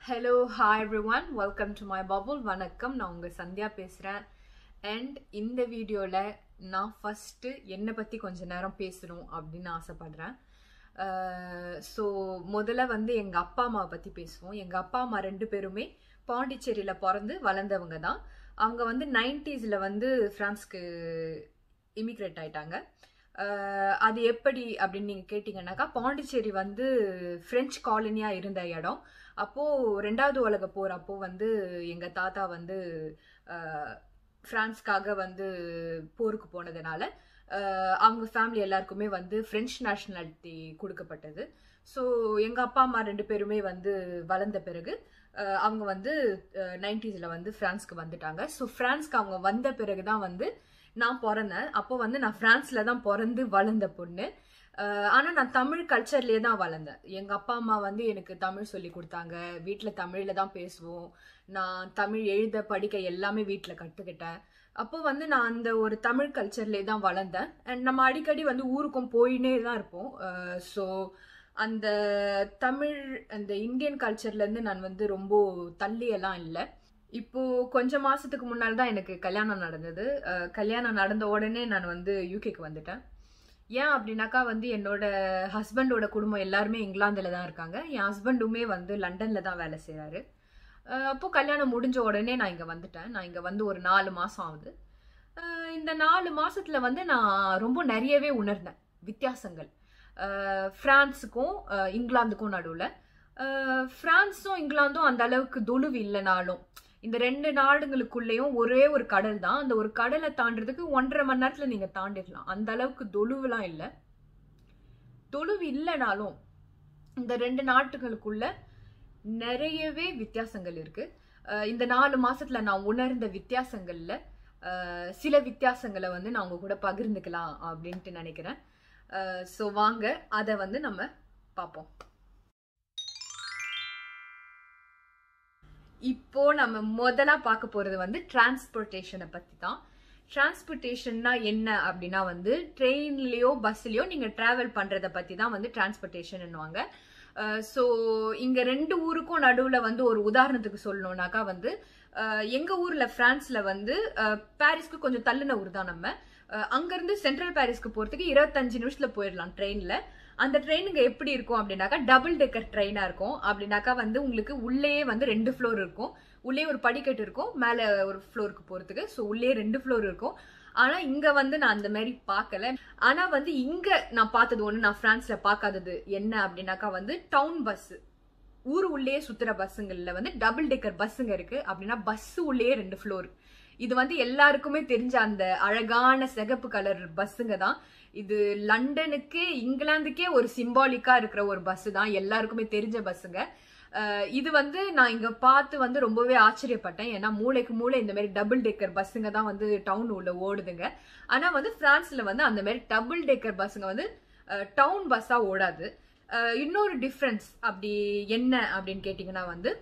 hello hi everyone welcome to my bubble வணக்கம் நான் உங்கள் சந்தியா பேசுகிறேன் அண்ட் இந்த வீடியோவில் நான் ஃபஸ்ட்டு என்னை பற்றி கொஞ்ச நேரம் பேசணும் அப்படின்னு ஆசைப்படுறேன் ஸோ முதல்ல வந்து எங்கள் அப்பா அம்மாவை பற்றி பேசுவோம் எங்கள் அப்பா அம்மா ரெண்டு பேருமே பாண்டிச்சேரியில் பிறந்து வளர்ந்தவங்க தான் அவங்க வந்து நைன்டிஸில் வந்து ஃப்ரான்ஸ்க்கு இமிக்ரேட் ஆயிட்டாங்க அஹ் அது எப்படி அப்படின்னு நீங்கள் கேட்டிங்கன்னாக்கா பாண்டிச்சேரி வந்து ஃப்ரெஞ்ச் காலனியாக இருந்த இடம் அப்போது ரெண்டாவது உலக போர் அப்போ வந்து எங்கள் தாத்தா வந்து அஹ், ஃப்ரான்ஸ்க்காக வந்து போருக்கு போனதுனால அஹ், அவங்க ஃபேமிலி எல்லாருக்குமே வந்து ஃப்ரெஞ்ச் நேஷ்னாலிட்டி கொடுக்கப்பட்டது ஸோ எங்கள் அப்பா அம்மா ரெண்டு பேருமே வந்து வளர்ந்த பிறகு அஹ், அவங்க வந்து நைன்டிஸில் வந்து ஃப்ரான்ஸ்க்கு வந்துட்டாங்க ஸோ ஃப்ரான்ஸ்க்கு அவங்க வந்த பிறகு தான் வந்து நான் பிறந்தேன் அப்போ வந்து நான் ஃப்ரான்ஸில் தான் பிறந்து வளர்ந்த பொண்ணு ஆனால் நான் தமிழ் கல்ச்சர்லேயே தான் வளர்ந்தேன் எங்கள் அப்பா அம்மா வந்து எனக்கு தமிழ் சொல்லி கொடுத்தாங்க வீட்டில் தமிழில் தான் பேசுவோம் நான் தமிழ் எழுத படிக்க எல்லாமே வீட்டில் கற்றுக்கிட்டேன் அப்போ வந்து நான் அந்த ஒரு தமிழ் கல்ச்சர்லேயே தான் வளர்ந்தேன் அண்ட் நம்ம அடிக்கடி வந்து ஊருக்கும் போயினே தான் இருப்போம் ஸோ அந்த தமிழ் அந்த இந்தியன் கல்ச்சர்லேருந்து நான் வந்து ரொம்ப தள்ளியெல்லாம் இல்லை இப்போ கொஞ்ச மாசத்துக்கு முன்னால் தான் எனக்கு கல்யாணம் நடந்தது அஹ் கல்யாணம் நடந்த உடனே நான் வந்து யூகேக்கு வந்துட்டேன் ஏன் அப்படின்னாக்கா வந்து என்னோட ஹஸ்பண்டோட குடும்பம் எல்லாருமே இங்கிலாந்துல தான் இருக்காங்க என் ஹஸ்பண்டுமே வந்து லண்டன்ல தான் வேலை செய்கிறாரு அப்போ கல்யாணம் முடிஞ்ச உடனே நான் இங்கே வந்துட்டேன் நான் இங்கே வந்து ஒரு நாலு மாதம் ஆகுது அஹ் இந்த நாலு மாசத்துல வந்து நான் ரொம்ப நிறையவே உணர்ந்தேன் வித்தியாசங்கள் அஹ் பிரான்ஸுக்கும் அஹ் இங்கிலாந்துக்கும் நடுவில் பிரான்ஸும் இங்கிலாந்தும் அந்த அளவுக்கு தொழுவு இல்லைனாலும் இந்த ரெண்டு நாடுகளுக்குள்ளேயும் ஒரே ஒரு கடல் தான் அந்த ஒரு கடலை தாண்டறதுக்கு ஒன்றரை மணி நேரத்துல நீங்க தாண்டிடலாம் அந்த அளவுக்கு தொழுவுலாம் இல்லை தொழுவு இல்லைனாலும் இந்த ரெண்டு நாட்டுகளுக்குள்ள நிறையவே வித்தியாசங்கள் இருக்கு அஹ் இந்த நாலு மாசத்துல நான் உணர்ந்த வித்தியாசங்கள்ல அஹ் சில வித்தியாசங்களை வந்து நான் உங்க கூட பகிர்ந்துக்கலாம் அப்படின்ட்டு நினைக்கிறேன் ஸோ வாங்க அதை வந்து நம்ம பார்ப்போம் இப்போ நம்ம முதலா பார்க்க போறது வந்து டிரான்ஸ்போர்ட்டேஷனை பத்தி தான் டிரான்ஸ்போர்ட்டேஷன்னா என்ன அப்படின்னா வந்து ட்ரெயின்லயோ பஸ்லயோ நீங்க டிராவல் பண்றத பத்தி தான் வந்து டிரான்ஸ்போர்ட்டேஷன்னுவாங்க ஸோ இங்க ரெண்டு ஊருக்கும் நடுவுல வந்து ஒரு உதாரணத்துக்கு சொல்லணும்னாக்கா வந்து அஹ், எங்க ஊர்ல பிரான்ஸ்ல வந்து அஹ், பாரிஸ்க்கு கொஞ்சம் தள்ளின ஊர் தான் நம்ம அஹ், அங்கிருந்து சென்ட்ரல் பாரிஸ்க்கு போறதுக்கு இருபத்தஞ்சு நிமிஷத்துல போயிடலாம் ட்ரெயின்ல அந்த ட்ரெயினுங்க எப்படி இருக்கும் அப்படின்னாக்கா டபுள் டெக்கர் ட்ரெயினா இருக்கும் அப்படின்னாக்கா வந்து உங்களுக்கு உள்ளேயே வந்து ரெண்டு ஃப்ளோர் இருக்கும் உள்ளே ஒரு படிக்கட்டு இருக்கும் மேலே ஒரு ஃப்ளோருக்கு போகிறதுக்கு ஸோ உள்ளே ரெண்டு ஃப்ளோர் இருக்கும் ஆனால் இங்கே வந்து நான் அந்த மாதிரி பார்க்கல ஆனால் வந்து இங்கே நான் பார்த்தது ஒன்று நான் ஃப்ரான்ஸில் பார்க்காதது என்ன அப்படின்னாக்கா வந்து டவுன் பஸ்ஸு ஊர் உள்ளே சுற்றுற பஸ்ஸுங்களில் வந்து டபுள் டெக்கர் பஸ்ஸுங்க இருக்குது அப்படின்னா பஸ்ஸு உள்ளே ரெண்டு ஃப்ளோர் இது வந்து எல்லாருக்குமே தெரிஞ்ச அந்த அழகான சிகப்பு கலர் பஸ்ஸுங்க தான் இது லண்டனுக்கு இங்கிலாந்துக்கே ஒரு சிம்பாலிக்கா இருக்கிற ஒரு பஸ் தான் எல்லாருக்குமே தெரிஞ்ச பஸ்ஸுங்க அஹ் இது வந்து நான் இங்க பார்த்து வந்து ரொம்பவே ஆச்சரியப்பட்டேன் ஏன்னா மூளைக்கு மூளை இந்த மாதிரி டபுள் டெக்கர் பஸ்ஸுங்க தான் வந்து டவுன் உள்ள ஓடுதுங்க ஆனா வந்து பிரான்ஸ்ல வந்து அந்த மாதிரி டபுள் டெக்கர் பஸ்ஸுங்க வந்து டவுன் பஸ்ஸா ஓடாது அஹ் இன்னொரு டிஃப்ரென்ஸ் அப்படி என்ன அப்படின்னு கேட்டிங்கன்னா வந்து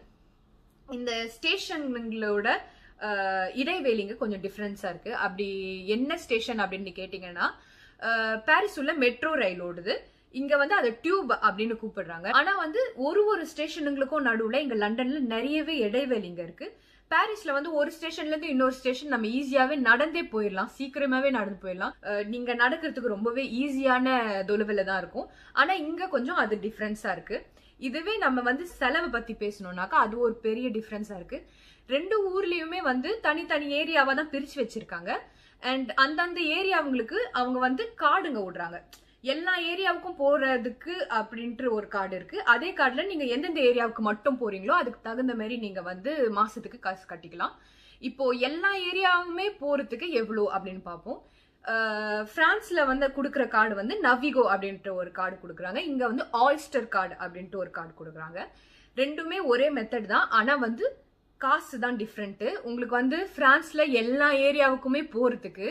இந்த ஸ்டேஷன்களோட அஹ், இடைவெளிங்க கொஞ்சம் டிஃப்ரென்ஸாக இருக்கு அப்படி என்ன ஸ்டேஷன் அப்படின்னு கேட்டிங்கன்னா அஹ், பாரிஸ் உள்ள மெட்ரோ ரயில் ஓடுது இங்க வந்து அதை டியூப் அப்படின்னு கூப்பிடுறாங்க ஆனா வந்து ஒரு ஒரு ஸ்டேஷனுங்களுக்கும் நடுவுல இங்க லண்டன்ல நிறையவே இடைவெளிங்க இருக்கு பாரிஸ்ல வந்து ஒரு ஸ்டேஷன்ல இருந்து இன்னொரு ஸ்டேஷன் நம்ம ஈஸியாவே நடந்தே போயிடலாம் சீக்கிரமாவே நடந்து போயிடலாம் அஹ், நீங்க நடக்கிறதுக்கு ரொம்பவே ஈஸியான தொலைவில் தான் இருக்கும் ஆனா இங்க கொஞ்சம் அது டிஃப்ரென்ஸா இருக்கு இதுவே நம்ம வந்து செலவை பத்தி பேசணும்னாக்கா அது ஒரு பெரிய டிஃப்ரென்ஸா இருக்கு ரெண்டு ஊர்லயுமே வந்து தனித்தனி ஏரியாவா தான் பிரிச்சு வச்சிருக்காங்க அண்ட் அந்தந்த ஏரியாவுங்களுக்கு அவங்க வந்து காடுங்க விடுறாங்க எல்லா ஏரியாவுக்கும் போறதுக்கு அப்படின்ட்டு ஒரு கார்டு இருக்கு அதே கார்டுல நீங்க எந்தெந்த ஏரியாவுக்கு மட்டும் போறீங்களோ அதுக்கு தகுந்த மாதிரி நீங்க வந்து மாசத்துக்கு காசு கட்டிக்கலாம் இப்போ எல்லா ஏரியாவுமே போறதுக்கு எவ்வளோ அப்படின்னு பார்ப்போம் அஹ் பிரான்ஸ்ல வந்து கொடுக்குற கார்டு வந்து நவிகோ அப்படின்ற ஒரு கார்டு கொடுக்குறாங்க இங்க வந்து ஆல்ஸ்டர் கார்டு அப்படின்ட்டு ஒரு கார்டு கொடுக்குறாங்க ரெண்டுமே ஒரே மெத்தட் தான் ஆனா வந்து காசு தான் டிஃப்ரெண்ட்டு உங்களுக்கு வந்து பிரான்ஸ்ல எல்லா ஏரியாவுக்குமே போறதுக்கு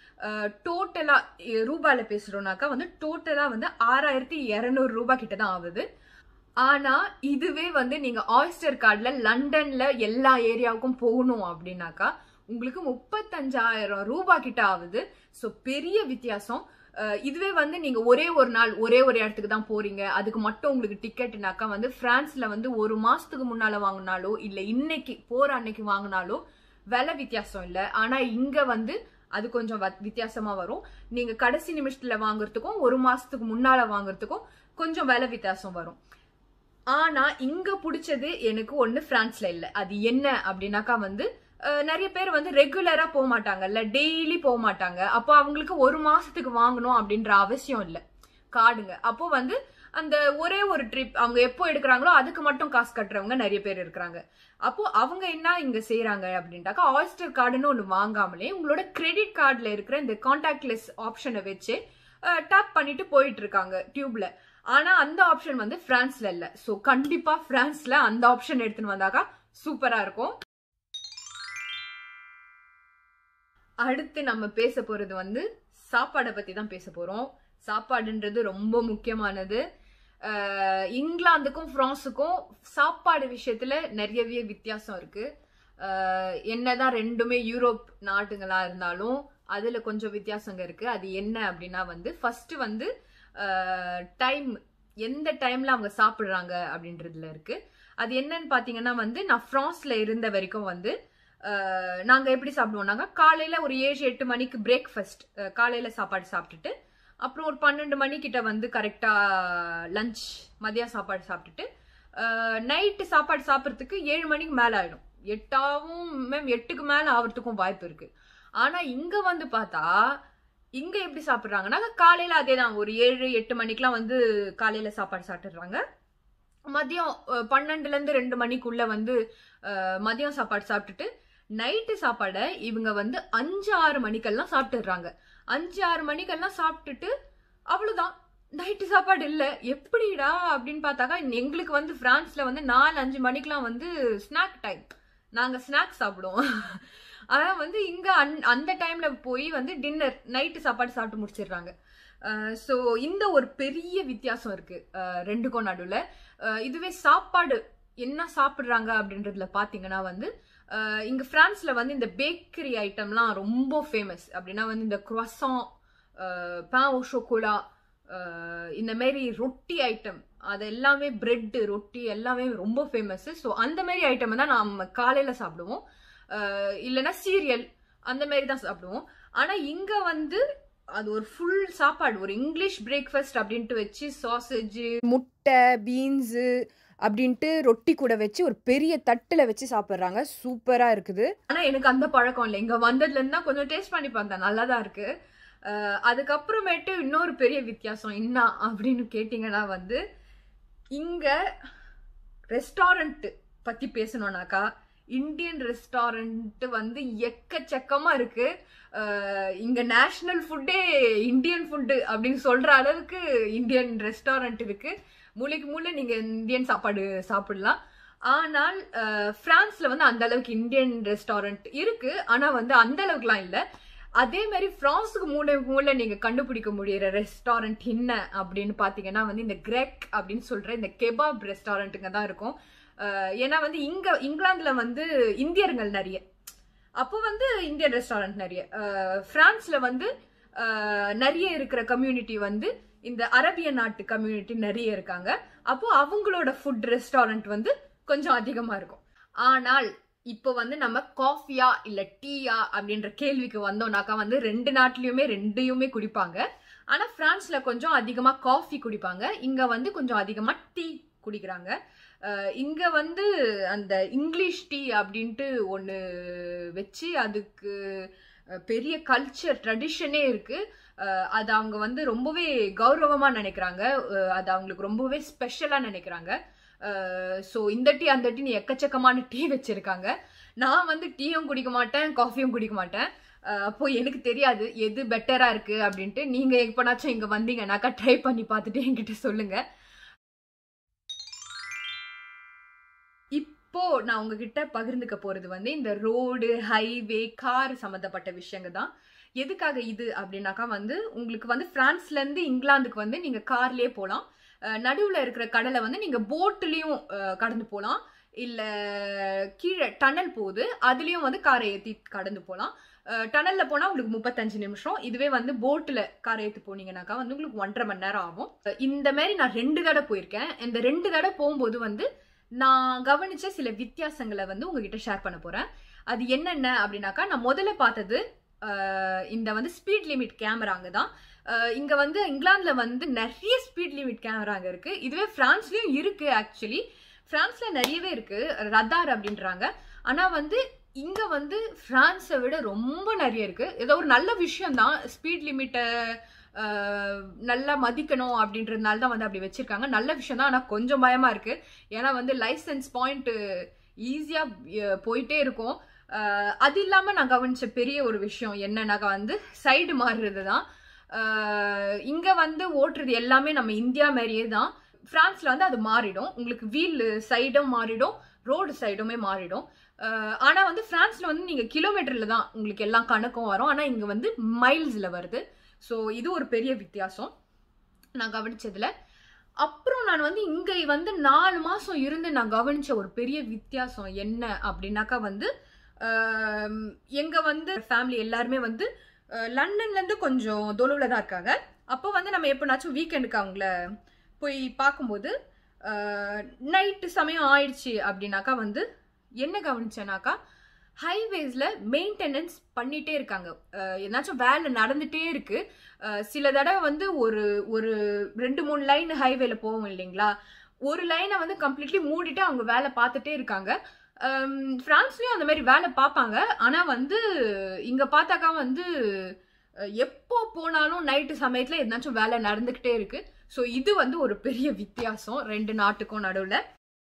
டோட்டலா ரூபாயில பேசுறோம்னாக்கா வந்து டோட்டலா வந்து ஆறாயிரத்தி இரநூறு ரூபாய் கிட்ட தான் ஆகுது ஆனா இதுவே வந்து நீங்க ஆயிஸ்டர் கார்டுல லண்டன்ல எல்லா ஏரியாவுக்கும் போகணும் அப்படின்னாக்கா உங்களுக்கு முப்பத்தஞ்சாயிரம் ரூபாய் கிட்ட ஆகுது ஸோ பெரிய வித்தியாசம் அஹ் இதுவே வந்து நீங்க ஒரே ஒரு நாள் ஒரே ஒரு இடத்துக்கு தான் போறீங்க அதுக்கு மட்டும் உங்களுக்கு டிக்கெட்னாக்கா வந்து பிரான்ஸ்ல வந்து ஒரு மாசத்துக்கு முன்னால வாங்கினாலோ இல்ல இன்னைக்கு போற அன்னைக்கு வாங்கினாலோ விலை வித்தியாசம் இல்ல ஆனா இங்க வந்து அது கொஞ்சம் வ- வித்தியாசமா வரும் நீங்க கடைசி நிமிஷத்துல வாங்குறதுக்கும் ஒரு மாசத்துக்கு முன்னால வாங்குறதுக்கும் கொஞ்சம் விலை வித்தியாசம் வரும் ஆனா இங்க பிடிச்சது எனக்கு ஒண்ணு பிரான்ஸ்ல இல்ல அது என்ன அப்படின்னாக்கா வந்து அஹ், நிறைய பேர் வந்து ரெகுலரா போக மாட்டாங்கல்ல டெய்லி போக மாட்டாங்க அப்போ அவங்களுக்கு ஒரு மாசத்துக்கு வாங்கணும் அப்படின்ற அவசியம் இல்ல கார்டுங்க அப்போ வந்து அந்த ஒரே ஒரு ட்ரிப் அவங்க எப்போ எடுக்கிறாங்களோ அதுக்கு மட்டும் காசு கட்டுறவங்க நிறைய பேர் இருக்கிறாங்க அப்போ அவங்க என்ன இங்க செய்றாங்க அப்படின்ட்டாக்கா ஆயிஸ்டர் கார்டுன்னு ஒன்று வாங்காமலே உங்களோட கிரெடிட் கார்டில் இருக்கிற இந்த கான்டாக்ட்லெஸ் ஆப்ஷனை வச்சு டேப் பண்ணிட்டு போயிட்டு இருக்காங்க டியூப்ல ஆனா அந்த ஆப்ஷன் வந்து பிரான்ஸ்ல இல்ல சோ கண்டிப்பா பிரான்ஸ்ல அந்த ஆப்ஷன் எடுத்துன்னு வந்தாக்கா சூப்பரா இருக்கும் அடுத்து நம்ம பேச போறது வந்து சாப்பாடை பத்தி தான் பேச போறோம் சாப்பாடுன்றது ரொம்ப முக்கியமானது அஹ் இங்கிலாந்துக்கும் பிரான்ஸுக்கும் சாப்பாடு விஷயத்துல நிறையவே வித்தியாசம் இருக்கு அஹ் என்னதான் ரெண்டுமே யூரோப் நாட்டுங்களா இருந்தாலும் அதுல கொஞ்சம் வித்தியாசங்க இருக்கு அது என்ன அப்படின்னா வந்து ஃபர்ஸ்ட் வந்து டைம் எந்த டைம்ல அவங்க சாப்பிடுறாங்க அப்படின்றதுல இருக்கு அது என்னன்னு பாத்தீங்கன்னா வந்து நான் பிரான்ஸ்ல இருந்த வரைக்கும் வந்து அஹ், நாங்க எப்படி சாப்பிடுவோம்னாங்க காலையில ஒரு ஏழு எட்டு மணிக்கு பிரேக்ஃபாஸ்ட் காலையில சாப்பாடு சாப்பிட்டுட்டு அப்புறம் ஒரு பன்னெண்டு மணிக்கிட்ட வந்து கரெக்டா லஞ்ச் மதிய சாப்பாடு சாப்பிட்டுட்டு நைட்டு சாப்பாடு சாப்பிட்றதுக்கு ஏழு மணிக்கு மேல ஆயிடும் எட்டாவும் மேம் எட்டுக்கு மேல ஆகிறதுக்கும் வாய்ப்பு இருக்கு ஆனா இங்க வந்து பார்த்தா இங்க எப்படி சாப்பிடுறாங்கன்னா காலையில அதே தான் ஒரு ஏழு எட்டு மணிக்கெல்லாம் வந்து காலையில சாப்பாடு சாப்பிட்டுறாங்க மதியம் அஹ், பன்னெண்டுல இருந்து ரெண்டு மணிக்குள்ள வந்து அஹ், மதியம் சாப்பாடு சாப்பிட்டுட்டு நைட்டு சாப்பாடை இவங்க வந்து அஞ்சு ஆறு மணிக்கெல்லாம் சாப்பிட்டுடுறாங்க அஞ்சு ஆறு மணிக்கெல்லாம் சாப்பிட்டுட்டு அவ்வளவுதான் நைட்டு சாப்பாடு இல்ல எப்படிடா அப்படின்னு பார்த்தாக்கா எங்களுக்கு வந்து பிரான்ஸ்ல வந்து நாலு அஞ்சு மணிக்கெல்லாம் வந்து ஸ்நாக் டைம் நாங்க ஸ்நாக்ஸ் சாப்பிடுவோம் ஆனா வந்து இங்க அந்- அந்த டைம்ல போய் வந்து டின்னர் நைட்டு சாப்பாடு சாப்பிட்டு முடிச்சிடுறாங்க ஸோ இந்த ஒரு பெரிய வித்தியாசம் இருக்கு அஹ் ரெண்டுக்கும் நடுவில் இதுவே சாப்பாடு என்ன சாப்பிட்றாங்க அப்படின்றதுல பார்த்தீங்கன்னா வந்து அஹ் இங்க பிரான்ஸ்ல வந்து இந்த பேக்கரி ஐட்டம்லாம் ரொம்ப ஃபேமஸ் அப்படின்னா வந்து இந்த croissant பேன் ஓ ஷோகோலா இந்த மாதிரி ரொட்டி ஐட்டம் அது எல்லாமே பிரெட் ரொட்டி எல்லாமே ரொம்ப ஃபேமஸ் ஸோ அந்த மாதிரி ஐட்டம் தான் நம்ம காலையில சாப்பிடுவோம் அஹ் இல்லைன்னா சீரியல் அந்த மாதிரி தான் சாப்பிடுவோம் ஆனா இங்க வந்து அது ஒரு ஃபுல் சாப்பாடு ஒரு இங்கிலீஷ் பிரேக்ஃபாஸ்ட் அப்படின்ட்டு வச்சு சாசேஜ் முட்டை பீன்ஸு அப்படின்ட்டு ரொட்டி கூட வச்சு ஒரு பெரிய தட்டில் வச்சு சாப்பிட்றாங்க சூப்பராக இருக்குது ஆனா எனக்கு அந்த பழக்கம் இல்லை இங்க வந்ததுல இருந்தா கொஞ்சம் டேஸ்ட் பண்ணி பார்த்தேன் நல்லா தான் இருக்கு அஹ் அதுக்கப்புறமேட்டு இன்னொரு பெரிய வித்தியாசம் என்ன அப்படின்னு கேட்டிங்கன்னா வந்து இங்க ரெஸ்டாரண்ட் பத்தி பேசணும்னாக்கா இந்தியன் ரெஸ்டாரண்ட் வந்து எக்கச்சக்கமா இருக்கு அஹ் இங்க நேஷனல் ஃபுட்டே இந்தியன் ஃபுட்டு அப்படின்னு சொல்ற அளவுக்கு இந்தியன் ரெஸ்டாரண்ட் இருக்கு மூளைக்கு மூளை நீங்க இந்தியன் சாப்பாடு சாப்பிடலாம் ஆனால் அஹ், பிரான்ஸ்ல வந்து அந்த அளவுக்கு இந்தியன் ரெஸ்டாரண்ட் இருக்கு ஆனா வந்து அந்த அளவுக்குலாம் இல்ல அதே மாதிரி பிரான்ஸுக்கு மூளை மூளை நீங்க கண்டுபிடிக்க முடியிற ரெஸ்டாரண்ட் என்ன அப்படின்னு பாத்தீங்கன்னா வந்து இந்த கிரெக் அப்படின்னு சொல்ற இந்த கெபாப் ரெஸ்டாரண்ட்டுங்க தான் இருக்கும் அஹ், ஏன்னா வந்து இங்க இங்கிலாந்துல வந்து இந்தியர்கள் நிறைய அப்போ வந்து இந்தியன் ரெஸ்டாரண்ட் நிறைய அஹ், பிரான்ஸ்ல வந்து அஹ், நிறைய இருக்கிற கம்யூனிட்டி வந்து இந்த அரபிய நாட்டு கம்யூனிட்டி நிறைய இருக்காங்க அப்போ அவங்களோட ஃபுட் ரெஸ்டாரண்ட் வந்து கொஞ்சம் அதிகமா இருக்கும் ஆனால் இப்போ வந்து நம்ம காஃபியா இல்ல டீயா அப்படின்ற கேள்விக்கு வந்தோம்னாக்கா வந்து ரெண்டு நாட்டிலயுமே ரெண்டையுமே குடிப்பாங்க ஆனா பிரான்ஸ்ல கொஞ்சம் அதிகமா காஃபி குடிப்பாங்க இங்க வந்து கொஞ்சம் அதிகமா டீ குடிக்கிறாங்க அஹ் இங்க வந்து அந்த இங்கிலீஷ் டீ அப்படின்ட்டு ஒன்று வச்சு அதுக்கு அஹ், பெரிய கல்ச்சர் ட்ரெடிஷனே இருக்கு அஹ், அது அவங்க வந்து ரொம்பவே கௌரவமா நினைக்கிறாங்க அஹ், அது அவங்களுக்கு ரொம்பவே ஸ்பெஷலா நினைக்கிறாங்க ஸோ இந்த டீ அந்த டீ எக்கச்சக்கமான டீ வச்சிருக்காங்க நான் வந்து டீயும் குடிக்க மாட்டேன் காஃபியும் குடிக்க மாட்டேன் அஹ், அப்போ எனக்கு தெரியாது எது பெட்டரா இருக்கு அப்படின்ட்டு நீங்க எப்பனாச்சும் இங்க வந்தீங்கன்னாக்கா ட்ரை பண்ணி பார்த்துட்டு என்கிட்ட சொல்லுங்க இப்போ நான் உங்ககிட்ட பகிர்ந்துக்க போறது வந்து இந்த ரோடு ஹைவே கார் சம்மந்தப்பட்ட விஷயங்க தான் எதுக்காக இது அப்படின்னாக்கா வந்து உங்களுக்கு வந்து பிரான்ஸ்ல இருந்து இங்கிலாந்துக்கு வந்து நீங்க கார்லயே போகலாம் நடுவில் இருக்கிற கடலை வந்து நீங்க போட்லயும் கடந்து போகலாம் இல்ல கீழே டனல் போகுது அதுலயும் வந்து காரை ஏத்தி கடந்து போகலாம் டனல்ல போனா உங்களுக்கு முப்பத்தஞ்சு நிமிஷம் இதுவே வந்து போட்ல கார் ஏத்து போனீங்கன்னாக்கா வந்து உங்களுக்கு ஒன்றரை மணி நேரம் ஆகும் இந்த மாதிரி நான் ரெண்டு தடவை போயிருக்கேன் இந்த ரெண்டு தடவை போகும்போது வந்து நான் கவனிச்ச சில வித்தியாசங்களை வந்து உங்ககிட்ட ஷேர் பண்ண போறேன் அது என்னென்ன அப்படின்னாக்கா நான் முதல்ல பார்த்தது அஹ், இந்த வந்து ஸ்பீட் லிமிட் கேமராங்க தான் அஹ், இங்க வந்து இங்கிலாந்துல வந்து நிறைய ஸ்பீட் லிமிட் கேமராங்க இருக்கு இதுவே பிரான்ஸ்லயும் இருக்கு ஆக்சுவலி பிரான்ஸ்ல நிறையவே இருக்கு ரதார் அப்படின்றாங்க ஆனா வந்து இங்க வந்து பிரான்ஸை விட ரொம்ப நிறைய இருக்கு ஏதோ ஒரு நல்ல விஷயம் தான் ஸ்பீட் லிமிட்டை நல்லா மதிக்கணும் அப்படின்றதுனால தான் வந்து அப்படி வச்சிருக்காங்க நல்ல விஷயம் தான் ஆனால் கொஞ்சம் பயமா இருக்கு ஏன்னா வந்து லைசன்ஸ் பாயிண்ட் ஈஸியா போயிட்டே இருக்கும் அஹ், அது இல்லாம நான் கவனிச்ச பெரிய ஒரு விஷயம் என்னன்னாக்கா வந்து சைடு மாறுறது தான் அஹ், இங்க வந்து ஓட்டுறது எல்லாமே நம்ம இந்தியா மாதிரியே தான் பிரான்ஸ்ல வந்து அது மாறிடும் உங்களுக்கு வீல் சைடும் மாறிடும் ரோடு சைடுமே மாறிடும் அஹ், ஆனா வந்து பிரான்ஸ்ல வந்து நீங்க கிலோமீட்டர்ல தான் உங்களுக்கு எல்லாம் கணக்கும் வரும் ஆனா இங்க வந்து மைல்ஸ்ல வருது ஸோ இது ஒரு பெரிய வித்தியாசம் நான் கவனிச்சதுல அப்புறம் நான் வந்து இங்க வந்து நாலு மாசம் இருந்து நான் கவனிச்ச ஒரு பெரிய வித்தியாசம் என்ன அப்படின்னாக்கா வந்து ஆம், எங்க வந்து ஃபேமிலி எல்லாருமே வந்து அஹ், லண்டன்ல இருந்து கொஞ்சம் தொலைவில் தான் இருக்காங்க அப்போ வந்து நம்ம எப்போனாச்சும் வீக்கெண்டுக்கு அவங்கள போய் பார்க்கும்போது நைட்டு சமயம் ஆயிடுச்சு அப்படின்னாக்கா வந்து என்ன கவனிச்சேனாக்கா ஹைவேஸில் மெயின்டெனன்ஸ் பண்ணிட்டே இருக்காங்க அஹ், எதனாச்சும் வேலை நடந்துட்டே இருக்கு அஹ், சில தடவை வந்து ஒரு ஒரு ரெண்டு மூணு லைன் ஹைவேல போவோம் இல்லைங்களா ஒரு லைனை வந்து கம்ப்ளீட்லி மூடிட்டு அவங்க வேலை பார்த்துட்டே இருக்காங்க அம், பிரான்ஸ்லயும் அந்த மாதிரி வேலை பார்ப்பாங்க ஆனா வந்து இங்க பார்த்தாக்கா வந்து அஹ், எப்போ போனாலும் நைட்டு சமயத்துல எதனாச்சும் வேலை நடந்துகிட்டே இருக்கு ஸோ இது வந்து ஒரு பெரிய வித்தியாசம் ரெண்டு நாட்டுக்கும் நடுவில்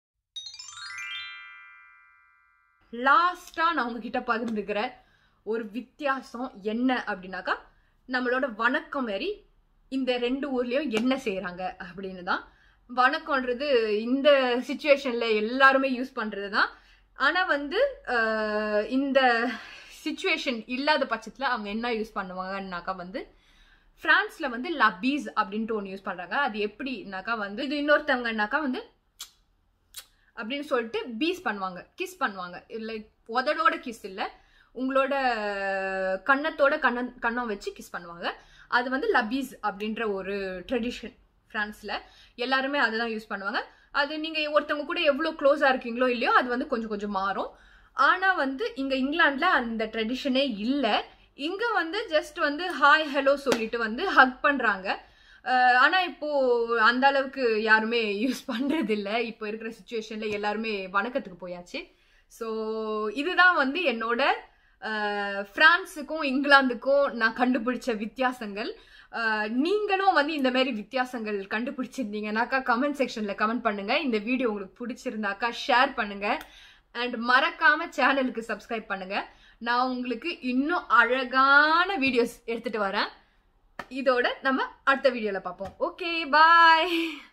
லாஸ்டா நான் உங்ககிட்ட பகிர்ந்துக்கிற ஒரு வித்தியாசம் என்ன அப்படின்னாக்கா நம்மளோட வணக்கம் மாரி இந்த ரெண்டு ஊர்லயும் என்ன செய்றாங்க அப்படின்னு தான் வணக்கம்ன்றது இந்த சுச்சுவேஷன்ல எல்லாருமே யூஸ் பண்றது தான் ஆனா வந்து அஹ், இந்த சுச்சுவேஷன் இல்லாத பட்சத்துல அவங்க என்ன யூஸ் பண்ணுவாங்கன்னாக்கா வந்து பிரான்ஸ்ல வந்து லபீஸ் அப்படின்ட்டு ஒன்று யூஸ் பண்றாங்க அது எப்படின்னாக்கா வந்து இது இன்னொருத்தவங்கனாக்கா வந்து அப்படின்னு சொல்லிட்டு பீஸ் பண்ணுவாங்க கிஸ் பண்ணுவாங்க இல்லை உதடோட கிஸ் இல்லை உங்களோட கன்னத்தோட கண்ண கண்ணம் வச்சு கிஸ் பண்ணுவாங்க அது வந்து லபீஸ் அப்படின்ற ஒரு ட்ரெடிஷன் ஃப்ரான்ஸில் எல்லாருமே அதை தான் யூஸ் பண்ணுவாங்க அது நீங்கள் ஒருத்தவங்க கூட எவ்வளோ க்ளோஸாக இருக்கீங்களோ இல்லையோ அது வந்து கொஞ்சம் கொஞ்சம் மாறும் ஆனால் வந்து இங்கே இங்கிலாண்டில் அந்த ட்ரெடிஷனே இல்லை இங்கே வந்து ஜஸ்ட் வந்து ஹாய் ஹலோ சொல்லிட்டு வந்து ஹக் பண்ணுறாங்க ஆனா இப்போ அந்த அளவுக்கு யாருமே யூஸ் பண்றது இல்ல இப்போ இருக்கிற சுச்சுவேஷன்ல எல்லாருமே வணக்கத்துக்கு போயாச்சு ஸோ இதுதான் வந்து என்னோட அஹ், பிரான்ஸுக்கும் இங்கிலாந்துக்கும் நான் கண்டுபிடிச்ச வித்தியாசங்கள் அஹ், நீங்களும் வந்து இந்த மாதிரி வித்தியாசங்கள் கண்டுபிடிச்சிருந்தீங்கன்னாக்கா கமெண்ட் செக்ஷன்ல கமெண்ட் பண்ணுங்க இந்த வீடியோ உங்களுக்கு பிடிச்சிருந்தாக்கா ஷேர் பண்ணுங்க அண்ட் மறக்காம சேனலுக்கு சப்ஸ்கிரைப் பண்ணுங்க நான் உங்களுக்கு இன்னும் அழகான வீடியோஸ் எடுத்துட்டு வரேன் இதோட நம்ம அடுத்த வீடியோல பார்ப்போம் ஓகே பாய்